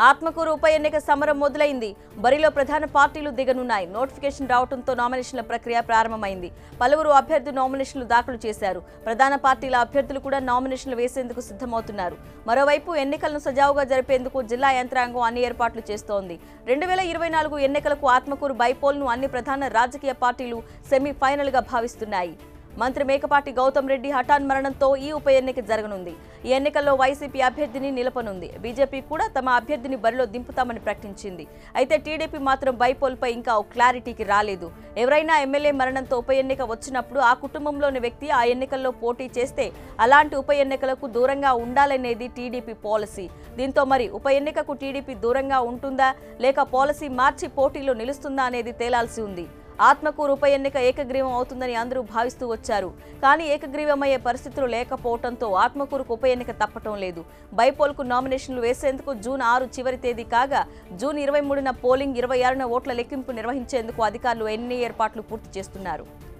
ఆత్మకూరు ఉప ఎన్నిక సమరం మొదలైంది బరిలో ప్రధాన పార్టీలు దిగనున్నాయి నోటిఫికేషన్ రావడంతో నామినేషన్ల ప్రక్రియ ప్రారంభమైంది పలువురు అభ్యర్థులు నామినేషన్లు దాఖలు చేశారు ప్రధాన పార్టీల అభ్యర్థులు కూడా నామినేషన్లు వేసేందుకు సిద్ధమవుతున్నారు మరోవైపు ఎన్నికలను సజావుగా జరిపేందుకు జిల్లా యంత్రాంగం అన్ని ఏర్పాట్లు చేస్తోంది రెండు వేల ఇరవై నాలుగు ఎన్నికలకు ఆత్మకూరు బైపోల్ను అన్ని ప్రధాన రాజకీయ పార్టీలు సెమీఫైనల్గా భావిస్తున్నాయి మంత్రి మేకపాటి గౌతమ్ రెడ్డి హఠాన్ మరణంతో ఈ ఉప ఎన్నిక జరగనుంది ఈ ఎన్నికల్లో వైసీపీ అభ్యర్థిని నిలపనుంది బీజేపీ కూడా తమ అభ్యర్థిని బరిలో దింపుతామని ప్రకటించింది అయితే టీడీపీ మాత్రం బైపోల్పై ఇంకా ఓ క్లారిటీకి రాలేదు ఎవరైనా ఎమ్మెల్యే మరణంతో ఉప ఎన్నిక వచ్చినప్పుడు ఆ కుటుంబంలోని వ్యక్తి ఆ ఎన్నికల్లో పోటీ చేస్తే అలాంటి ఉప ఎన్నికలకు దూరంగా ఉండాలనేది టీడీపీ పాలసీ దీంతో మరి ఉప ఎన్నికకు టీడీపీ దూరంగా ఉంటుందా లేక పాలసీ మార్చి పోటీలో నిలుస్తుందా అనేది తేలాల్సి ఉంది ఆత్మకూరు ఉప ఎన్నిక ఏకగ్రీవం అవుతుందని అందరూ భావిస్తూ వచ్చారు కానీ ఏకగ్రీవమయ్యే పరిస్థితులు లేకపోవడంతో ఆత్మకూరుకు ఉప ఎన్నిక తప్పటం లేదు బైపోల్కు నామినేషన్లు వేసేందుకు జూన్ ఆరు చివరి తేదీ కాగా జూన్ ఇరవై మూడున పోలింగ్ ఇరవై ఆరున ఓట్ల లెక్కింపు నిర్వహించేందుకు అధికారులు ఎన్ని ఏర్పాట్లు పూర్తి చేస్తున్నారు